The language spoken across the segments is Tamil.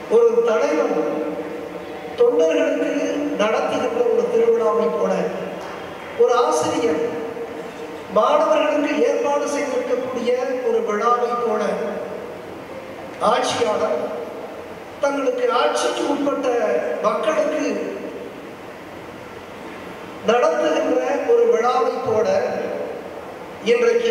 ஒரு தலைவன் தொண்டர்களுக்கு நடத்துகின்ற ஒரு திருவிழாவை போல ஒரு ஆசிரியர் மாணவர்களுக்கு ஏற்பாடு செய்திருக்கக்கூடிய ஒரு விழாவை போல ஆட்சியாளர் தங்களுக்கு ஆட்சிக்கு உட்பட்ட மக்களுக்கு நடத்துகின்ற ஒரு விழாவை போல இன்றைக்கு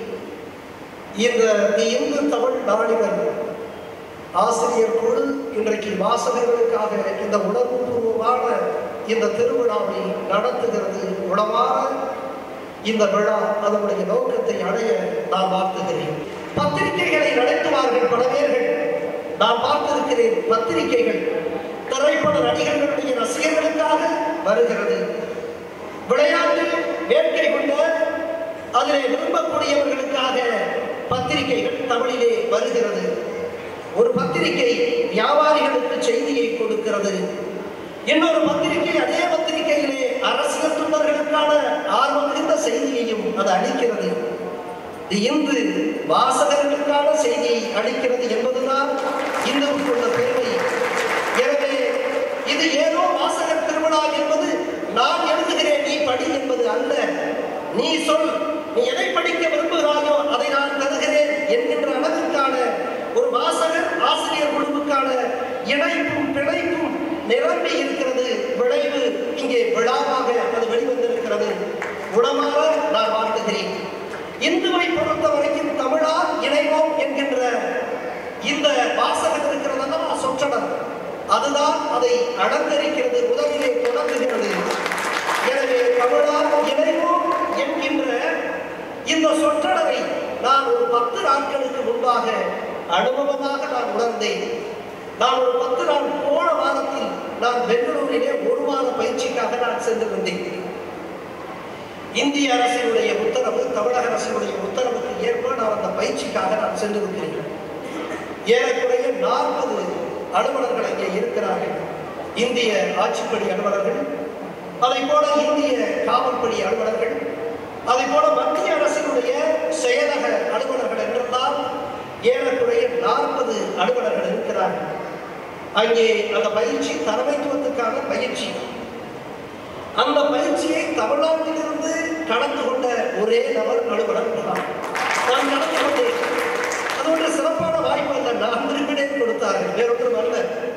இந்த தி இந்து தமிழ் நாளிதழ் ஆசிரியர் குழு இன்றைக்கு வாசகர்களுக்காக இந்த உணர்வுபூர்வமான இந்த திருவிழாவை நடத்துகிறது உளவார இந்த விழா அதனுடைய நோக்கத்தை அடைய நான் வாழ்த்துகிறேன் பத்திரிகைகளை நடத்துவார்கள் பல பேர்கள் நான் பார்த்திருக்கிறேன் பத்திரிகைகள் திரைப்பட நடிகர்களுடைய ரசிகர்களுக்காக வருகிறது விளையாட்டில் வேட்கை கொண்ட அதிலே விரும்பக்கூடியவர்களுக்காக பத்திரிகைகள் தமிழிலே வருகிறது ஒரு பத்திரிகை வியாபாரிகளுக்கு செய்தியை கொடுக்கிறது இன்னொரு பத்திரிகை அதே பத்திரிகையிலே அரசியல் தொண்டர்களுக்கான ஆர்வம் மிகுந்த செய்தியையும் அது அளிக்கிறது இது இன்று வாசகர்களுக்கான செய்தியை அளிக்கிறது என்பதுதான் இந்துவுக்குள்ள பெருமை எனவே இது ஏதோ வாசகர் திருவிழா என்பது நான் எழுதுகிறேன் நீ படி என்பது அல்ல நீ சொல் நீ எதை படிக்க விரும்புகிறாயோ அதை நான் தருகிறேன் என்கின்ற அளவுக்கான ஒரு வாசகர் ஆசிரியர் குழுவுக்கான இணைப்பும் பிணைப்பும் நிரம்பி இருக்கிறது விளைவு இங்கே விழாவாக அது வெளிவந்திருக்கிறது உளமாக நான் வாழ்த்துகிறேன் இந்துவை பொறுத்த வரைக்கும் தமிழால் இணைவோம் என்கின்ற இந்த வாசகம் இருக்கிறதா சொற்றொடர் அதுதான் அதை அலங்கரிக்கிறது முதலிலே தொடங்குகிறது எனவே தமிழால் இணைவோம் என்கின்ற இந்த சொற்றொடரை நான் ஒரு பத்து நாட்களுக்கு முன்பாக அனுபவமாக நான் உணர்ந்தேன் நான் ஒரு பத்து நாள் போன வாரத்தில் நான் பெங்களூரிலே ஒரு வார பயிற்சிக்காக நான் சென்றிருந்தேன் இந்திய அரசினுடைய உத்தரவு தமிழக அரசினுடைய உத்தரவுக்கு ஏற்ப நான் அந்த பயிற்சிக்காக நான் சென்றிருக்கிறேன் ஏறக்குறைய நாற்பது அலுவலர்கள் அங்கே இருக்கிறார்கள் இந்திய ஆட்சிப்படி அலுவலர்கள் அதை போல இந்திய காவல்படி அலுவலர்கள் அதை போல மத்திய அரசினுடைய செயலக அலுவலர்கள் என்றெல்லாம் ஏறக்குறைய நாற்பது அலுவலர்கள் இருக்கிறார்கள் அங்கே அந்த பயிற்சி தலைமைத்துவத்துக்கான பயிற்சி அந்த பயிற்சியை தமிழ்நாட்டிலிருந்து கலந்து கொண்ட ஒரே நபர் அலுவலர் நான் நான் கலந்து கொண்டேன் அது ஒரு சிறப்பான வாய்ப்பு அல்ல நான் விரும்பினேன் கொடுத்தார்கள் வேறொன்றும் அல்ல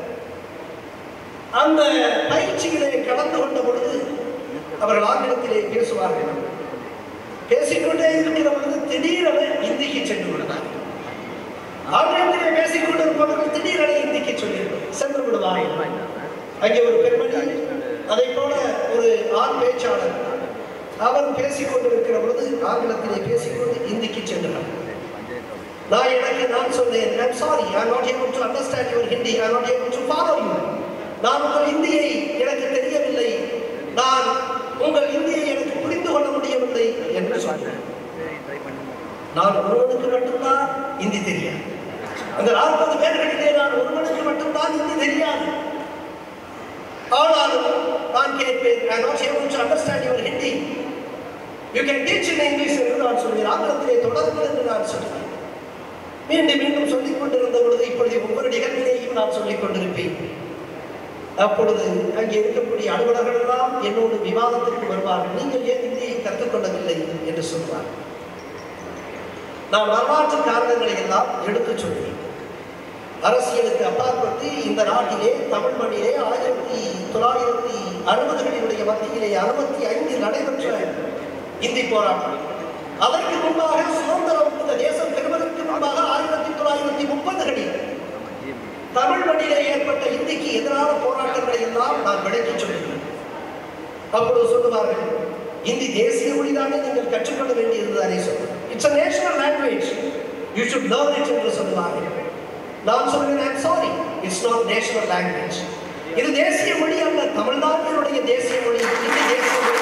அந்த பயிற்சியிலே கலந்து கொண்ட பொழுது அவர்கள் ஆங்கிலத்திலே பேசுவார்கள் பேசிக்கொண்டே இருக்கிற பொழுது திடீரென இந்திக்கு சென்று விடுவார்கள் ஆங்கிலத்திலே பேசிக்கொண்டு இருப்பவர்கள் திடீரென இந்திக்கு சொல்லி சென்று விடுவார்கள் அங்கே ஒரு பெண்மணி அதை போல ஒரு ஆண் பேச்சாளர் அவர் பேசிக் கொண்டிருக்கிற பொழுது ஆங்கிலத்திலே பேசிக்கொண்டு இந்திக்கு சென்றார் நான் எனக்கு நான் சொன்னேன் I'm sorry I not able to understand your Hindi I not able to follow you நான் உங்கள் இந்தியை எனக்கு தெரியவில்லை நான் உங்கள் இந்தியை எனக்கு புரிந்து கொள்ள முடியவில்லை என்று சொன்னேன் நான் ஒருவனுக்கு மட்டும்தான் இந்தி தெரியாது அந்த நாற்பது பேர்களிலே நான் ஒருவனுக்கு மட்டும்தான் இந்தி தெரியாது ஆனாலும் நான் கேட்பேன் I not able to understand your Hindi you can teach in English என்று நான் சொல்வேன் ஆங்கிலத்திலே தொடருங்கள் என்று நான் சொல்வேன் மீண்டும் மீண்டும் சொல்லிக் கொண்டிருந்த பொழுது இப்பொழுது ஒவ்வொரு நிகழ்விலேயும் நான் சொல்லிக் கொண்டிருப்பேன் அப்பொழுது அங்கே இருக்கக்கூடிய அலுவலர்கள் எல்லாம் என்னோடு விவாதத்திற்கு வருவார்கள் நீங்கள் ஏன் இந்தியை கற்றுக்கொள்ளவில்லை என்று சொல்வார் நான் வரலாற்று காரணங்களை எல்லாம் எடுத்துச் சொல்வேன் அரசியலுக்கு அப்பாற்பட்டு இந்த நாட்டிலே தமிழ் மண்ணிலே ஆயிரத்தி தொள்ளாயிரத்தி அறுபதுகளினுடைய மத்தியிலே அறுபத்தி ஐந்தில் நடைபெற்ற இந்தி போராட்டம் அதற்கு முன்பாக சுதந்திரம் இந்த தேசம் பெறுவதற்கு முன்பாக ஆயிரத்தி தொள்ளாயிரத்தி முப்பதுகளில் தமிழ் மண்ணிலே ஏற்பட்ட இந்திக்கு எதிரான போராட்டங்களை எல்லாம் நான் விளக்கி சொல்கிறேன் அப்பொழுது சொல்லுவார்கள் இந்தி தேசிய மொழிதானே நீங்கள் கற்றுக்கொள்ள வேண்டியதுதானே சொல்லுங்கள் it's a national language you should learn it என்று சொல்லுவார்கள் நான் சொல்கிறேன் I'm sorry it's not national language இது தேசிய மொழி அல்ல தமிழ்நாட்டினுடைய தேசிய மொழி இந்தி தேசிய மொழி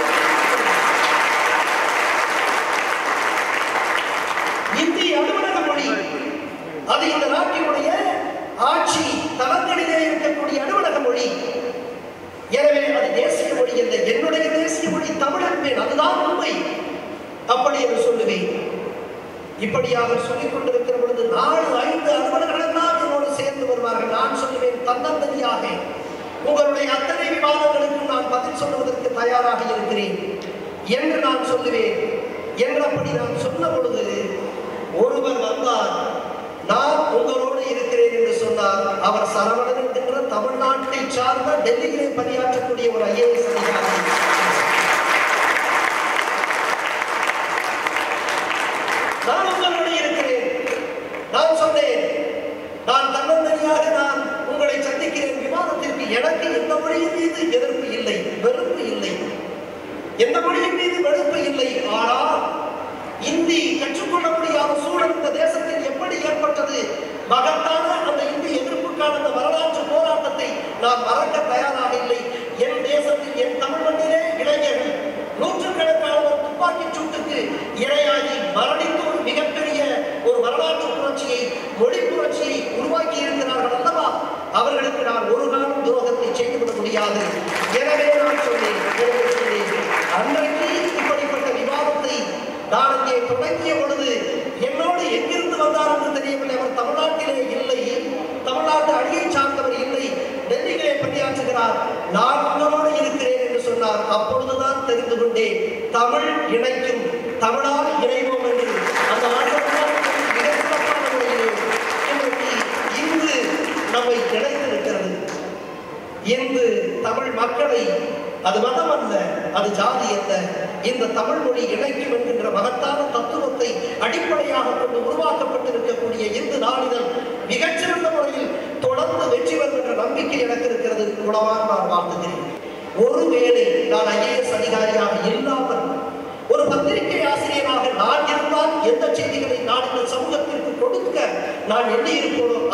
இந்தி அலுவலக மொழி அது இந்த நாட்டினுடைய ஆட்சி தளங்களிலே இருக்கக்கூடிய அலுவலக மொழி எனவே அது தேசிய மொழி அல்ல என்னுடைய தேசிய மொழி தமிழ் என்பேன் அதுதான் உண்மை அப்படி என்று சொல்லுவேன் இப்படியாக சொல்லிக் கொண்டிருக்கிற பொழுது நாலு ஐந்து அலுவலர்கள் எல்லாம் என்னோடு சேர்ந்து வருவார்கள் நான் சொல்லுவேன் உங்களுடைய அத்தனை விவாதங்களுக்கும் நான் பதில் சொல்வதற்கு தயாராக இருக்கிறேன் என்று நான் சொல்லுவேன் என்றபடி நான் சொன்ன பொழுது ஒருவர் வந்தார் நான் உங்களோடு இருக்கிறேன் என்று சொன்னார் அவர் சரவணன் என்கின்ற தமிழ்நாட்டை சார்ந்த டெல்லியிலே பணியாற்றக்கூடிய ஒரு ஐஏஎஸ் அதிகாரி நான் உங்களோடு இருக்கிறேன் நான் சொன்னேன் நான் தன்னந்தனியாக நான் உங்களை சந்திக்கிறேன் விவாதத்திற்கு எனக்கு எந்த மொழியின் மீது எதிர்ப்பு இல்லை வெறுப்பு இல்லை எந்த மொழியின் மீது வெறுப்பு இல்லை ஆனால் இந்தி கற்றுக்கொள்ள முடியாத சூழல் இந்த தேசத்தில் எப்படி ஏற்பட்டது மகத்தான அந்த இந்தி எதிர்ப்புக்கான அந்த வரலாற்று போராட்டத்தை நான் மறக்க தயாராக இல்லை என் தேசத்தில் என் தமிழ் மண்ணிலே இளைஞர்கள் நூற்றுக்கணக்கானவர் துப்பாக்கிச் சூட்டுக்கு இரையாகி மரணித்து ஒரு மிகப்பெரிய ஒரு வரலாற்று புரட்சியை மொழி புரட்சியை உருவாக்கி இருக்கிறார்கள் அல்லவா அவர்களுக்கு நான் ஒரு காலம் துரோகத்தை செய்துவிட முடியாது எனவே நான் சொன்னேன் எனவே சொன்னேன் அன்றைக்கு இப்படிப்பட்ட விவாதத்தை நான் இங்கே தொடங்கிய பொழுது என்னோடு எங்கிருந்து வந்தார் என்று தெரியவில்லை அவர் தமிழ்நாட்டிலே இல்லை தமிழ்நாட்டு அடியை சார்ந்தவர் இல்லை டெல்லியிலே பணியாற்றுகிறார் நான் உங்களோடு இருக்கிறேன் என்று சொன்னார் அப்பொழுதுதான் தெரிந்து கொண்டேன் தமிழ் இணைக்கும் தமிழால் இணைவோம் என்று அந்த ஆண்டவனால் மிக சிறப்பான முறையிலே இன்றைக்கு இன்று நம்மை இணைத்திருக்கிறது இன்று தமிழ் மக்களை அது மதம் அல்ல அது ஜாதி அல்ல இந்த தமிழ் மொழி இணைக்கும் என்கின்ற மகத்தான தத்துவத்தை அடிப்படையாக கொண்டு உருவாக்கப்பட்டிருக்கக்கூடிய இந்து நாளிதழ் மிகச்சிறந்த முறையில் தொடர்ந்து வெற்றி பெறும் என்ற நம்பிக்கை எனக்கு இருக்கிறது உணவாக நான் வாழ்த்துகிறேன் ஒருவேளை நான் ஐஏஎஸ் அதிகாரியாக இல்லாமல் ஒரு பத்திரிகை ஆசிரியராக நான் இருந்தால் எந்த செய்திகளை நான் இந்த சமூகத்திற்கு கொடுக்க நான் எண்ணி இருப்போனோ